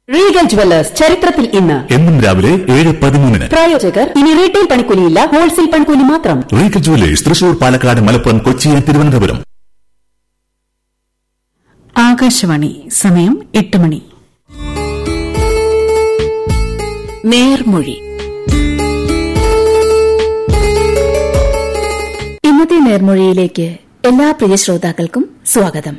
Regal jewellers ചരിത്രത്തിൽ ഇന്ന് എന്നും രാവിലെ ഏഴ് പതിമൂന്നിന് പ്രായോജകർ ഇനി റീറ്റെയിൽ പണിക്കൂലിയില്ല ഹോൾസെയിൽ പണിക്കൂലി മാത്രം Regal Jewellers Thrissur Palakkad Malappuram Kochi and Thiruvananthapuram Akashvani സമയം എട്ട് മണി നേർമൊഴി ഇന്നത്തെ നേർമൊഴിയിലേക്ക് എല്ലാ പ്രിയ ശ്രോതാക്കൾക്കും സ്വാഗതം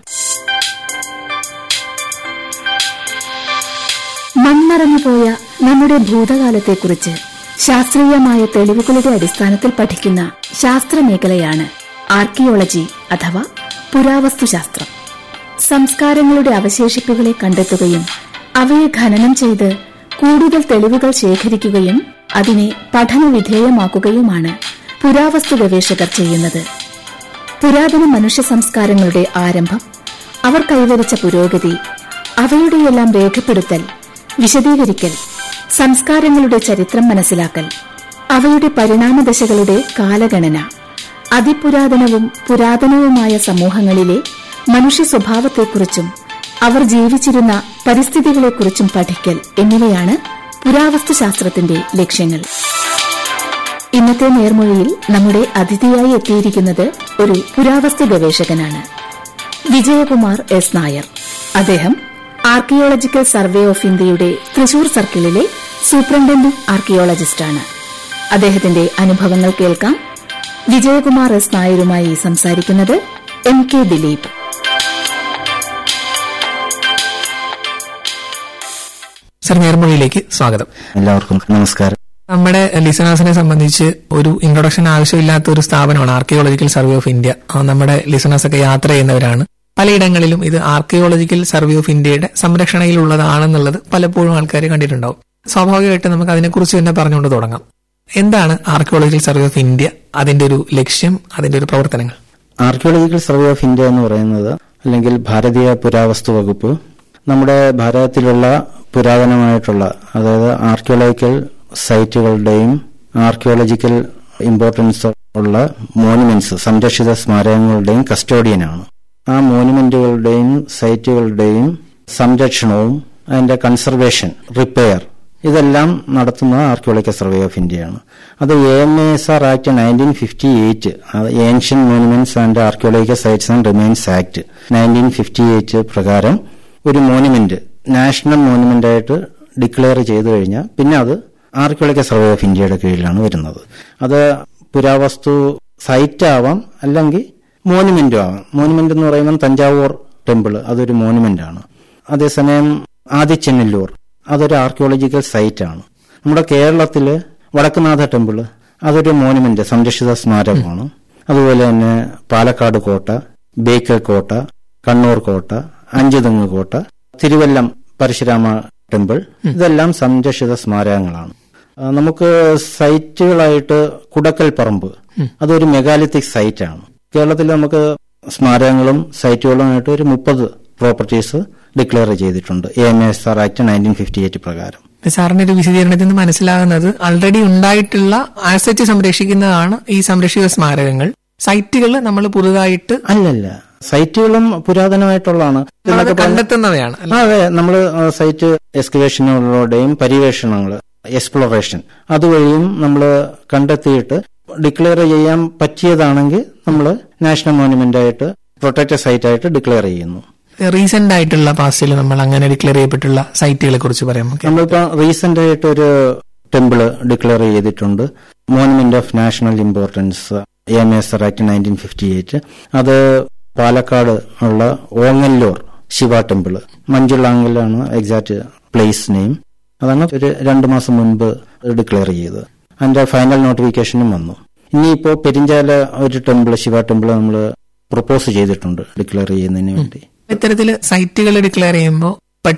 മൺമറഞ്ഞുപോയ നമ്മുടെ ഭൂതകാലത്തെക്കുറിച്ച് ശാസ്ത്രീയമായ തെളിവുകളുടെ അടിസ്ഥാനത്തിൽ പഠിക്കുന്ന ശാസ്ത്രമേഖലയാണ് ആർക്കിയോളജി അഥവാ പുരാവസ്തുശാസ്ത്രം സംസ്കാരങ്ങളുടെ അവശേഷിപ്പുകളെ കണ്ടെത്തുകയും അവയെ ഖനനം ചെയ്ത് കൂടുതൽ തെളിവുകൾ ശേഖരിക്കുകയും അതിനെ പഠനവിധേയമാക്കുകയുമാണ് പുരാവസ്തു ഗവേഷകർ ചെയ്യുന്നത് പുരാതന മനുഷ്യ സംസ്കാരങ്ങളുടെ ആരംഭം അവർ കൈവരിച്ച പുരോഗതി അവയുടെയെല്ലാം രേഖപ്പെടുത്തൽ വിശദീകരിക്കൽ സംസ്കാരങ്ങളുടെ ചരിത്രം മനസ്സിലാക്കൽ അവയുടെ പരിണാമദശകളുടെ കാലഗണന അതിപുരാതനവും പുരാതനവുമായ സമൂഹങ്ങളിലെ മനുഷ്യ സ്വഭാവത്തെക്കുറിച്ചും അവർ ജീവിച്ചിരുന്ന പരിസ്ഥിതികളെക്കുറിച്ചും പഠിക്കൽ എന്നിവയാണ് പുരാവസ്തുശാസ്ത്രത്തിന്റെ ലക്ഷ്യങ്ങൾ ഇന്നത്തെ നേർമൊഴിയിൽ നമ്മുടെ അതിഥിയായി എത്തിയിരിക്കുന്നത് ഒരു പുരാവസ്തു ഗവേഷകനാണ് വിജയകുമാർ എസ് നായർ അദ്ദേഹം ആർക്കിയോളജിക്കൽ സർവേ ഓഫ് ഇന്ത്യയുടെ തൃശൂർ സർക്കിളിലെ സൂപ്രണ്ടന്റിംഗ് ആർക്കിയോളജിസ്റ്റാണ് അദ്ദേഹത്തിന്റെ അനുഭവങ്ങൾ കേൾക്കാം വിജയകുമാർ എസ് നായരുമായി സംസാരിക്കുന്നത് എം കെ ദിലീപ് സർ നേർമൊഴിയിലേക്ക് സ്വാഗതം എല്ലാവർക്കും നമസ്കാരം നമ്മുടെ ലിസണേഴ്സിനെ സംബന്ധിച്ച് ഒരു ഇൻട്രൊഡക്ഷൻ ആവശ്യമില്ലാത്ത ഒരു സ്ഥാപനമാണ് ആർക്കിയോളജിക്കൽ സർവേ ഓഫ് ഇന്ത്യ ആ, നമ്മുടെ ലിസണേഴ്സ് ഒക്കെ യാത്ര ചെയ്യുന്നവരാണ് പലയിടങ്ങളിലും ഇത് ആർക്കിയോളജിക്കൽ സർവേ ഓഫ് ഇന്ത്യയുടെ സംരക്ഷണയിലുള്ളതാണെന്നുള്ളത് പലപ്പോഴും ആൾക്കാർ കണ്ടിട്ടുണ്ടാവും സ്വാഭാവികമായിട്ട് നമുക്ക് അതിനെക്കുറിച്ച് തന്നെ പറഞ്ഞുകൊണ്ട് തുടങ്ങാം എന്താണ് ആർക്കിയോളജിക്കൽ സർവേ ഓഫ് ഇന്ത്യ അതിന്റെ ഒരു ലക്ഷ്യം അതിന്റെ ഒരു പ്രവർത്തനങ്ങൾ ആർക്കിയോളജിക്കൽ സർവേ ഓഫ് ഇന്ത്യ എന്ന് പറയുന്നത് അല്ലെങ്കിൽ ഭാരതീയ പുരാവസ്തു വകുപ്പ് നമ്മുടെ ഭാരതത്തിലുള്ള പുരാതനമായിട്ടുള്ള അതായത് ആർക്കിയോളജിക്കൽ സൈറ്റുകളുടെയും ആർക്കിയോളജിക്കൽ ഇമ്പോർട്ടൻസ് ഉള്ള മോണുമെന്റ്സ് സംരക്ഷിത സ്മാരകങ്ങളുടെയും കസ്റ്റോഡിയനാണ് ആ മോണുമെന്റുകളുടെയും സൈറ്റുകളുടെയും സംരക്ഷണവും അതിന്റെ കൺസർവേഷൻ റിപ്പയർ ഇതെല്ലാം നടത്തുന്നത് ആർക്കിയോളജിക്കൽ സർവേ ഓഫ് ഇന്ത്യയാണ് അത് A M S R act nineteen fifty eight ancient monuments and archaeological sites and remains act nineteen fifty eight പ്രകാരം ഒരു മോണുമെന്റ് നാഷണൽ മോണുമെന്റ് ആയിട്ട് ഡിക്ലെയർ ചെയ്തു കഴിഞ്ഞാൽ പിന്നെ അത് ആർക്കിയോളജിക്കൽ സർവേ ഓഫ് ഇന്ത്യയുടെ കീഴിലാണ് വരുന്നത് അത് പുരാവസ്തു സൈറ്റ് ആവാം അല്ലെങ്കിൽ മോണുമെന്റും ആവാം മോണുമെന്റ് എന്ന് പറയുമ്പോൾ തഞ്ചാവൂർ ടെമ്പിൾ അതൊരു മോണുമെന്റ് ആണ് അതേസമയം ആദിച്ചെന്നല്ലൂർ അതൊരു ആർക്കിയോളജിക്കൽ സൈറ്റ് ആണ് നമ്മുടെ കേരളത്തില് വടക്കുനാഥ ടെമ്പിൾ അതൊരു മോണുമെന്റ് സംരക്ഷിത സ്മാരകമാണ് അതുപോലെ തന്നെ പാലക്കാട് കോട്ട ബേക്കൽ കോട്ട കണ്ണൂർ കോട്ട അഞ്ചുതെങ്ങ് കോട്ട തിരുവല്ലം പരശുരാമ ടെമ്പിൾ ഇതെല്ലാം സംരക്ഷിത സ്മാരകങ്ങളാണ് ആ, നമുക്ക് സൈറ്റുകളായിട്ട് കുടക്കൽ പറമ്പ് അതൊരു മെഗാലിത്തിക് സൈറ്റ് ആണ് കേരളത്തിൽ നമുക്ക് സ്മാരകങ്ങളും സൈറ്റുകളുമായിട്ട് ഒരു മുപ്പത് പ്രോപ്പർട്ടീസ് ഡിക്ലെയർ ചെയ്തിട്ടുണ്ട് A M S R act nineteen fifty eight പ്രകാരം സാറിന്റെ ഒരു വിശദീകരണത്തിൽ നിന്ന് മനസ്സിലാകുന്നത് ആൾറെഡി ഉണ്ടായിട്ടുള്ള ആസറ്റ് സംരക്ഷിക്കുന്നതാണ് ഈ സംരക്ഷിത സ്മാരകങ്ങൾ സൈറ്റുകൾ നമ്മൾ പുതുതായിട്ട് അല്ലല്ല സൈറ്റുകളും പുരാതനമായിട്ടുള്ളതാണ് നമ്മളത് എന്നൊക്കെ പറഞ്ഞ് കണ്ടെത്തുന്നവയാണ് അല്ലേ? ആ, അതെ നമ്മൾ സൈറ്റ് എക്സ്കവേഷനുകളുടെയും പര്യവേഷണങ്ങൾ എക്സ്പ്ലോറേഷൻ അതുവഴിയും നമ്മൾ കണ്ടെത്തിയിട്ട് ഡിക്ലെയർ ചെയ്യാൻ പറ്റിയതാണെങ്കിൽ നമ്മൾ നാഷണൽ മോണുമെന്റ് ആയിട്ട് പ്രൊട്ടക്റ്റഡ് സൈറ്റ് ആയിട്ട് ഡിക്ലെയർ ചെയ്യുന്നു റീസെന്റ് ആയിട്ടുള്ള പാസ്റ്റിൽ നമ്മൾ അങ്ങനെ ഡിക്ലെയർ ചെയ്യപ്പെട്ടുള്ള സൈറ്റുകളെ കുറിച്ച് പറയാം നമുക്ക് നമ്മളിപ്പോ റീസെന്റ് ആയിട്ട് ഒരു ടെമ്പിള് ഡിക്ലെയർ ചെയ്തിട്ടുണ്ട് monument of national importance A M S act nineteen fifty eight അത് പാലക്കാട് ഉള്ള ഓങ്ങല്ലൂർ ശിവ ടെമ്പിള് മഞ്ചുള്ളാങ്കലാണ് എക്സാക്ട് പ്ലേസ് നെയിം അതാണ് ഒരു രണ്ടു മാസം മുൻപ് ഡിക്ലെയർ ചെയ്തത് അതിന്റെ ഫൈനൽ നോട്ടിഫിക്കേഷനും വന്നു ഇനിയിപ്പോ പെരിഞ്ചാല ഒരു ടെമ്പിള് ശിവ ടെമ്പിള് നമ്മൾ പ്രൊപ്പോസ് ചെയ്തിട്ടുണ്ട് ഡിക്ലെയർ ചെയ്യുന്നതിന് വേണ്ടി ഇത്തരത്തില് സൈറ്റുകൾ ഡിക്ലെയർ ചെയ്യുമ്പോൾ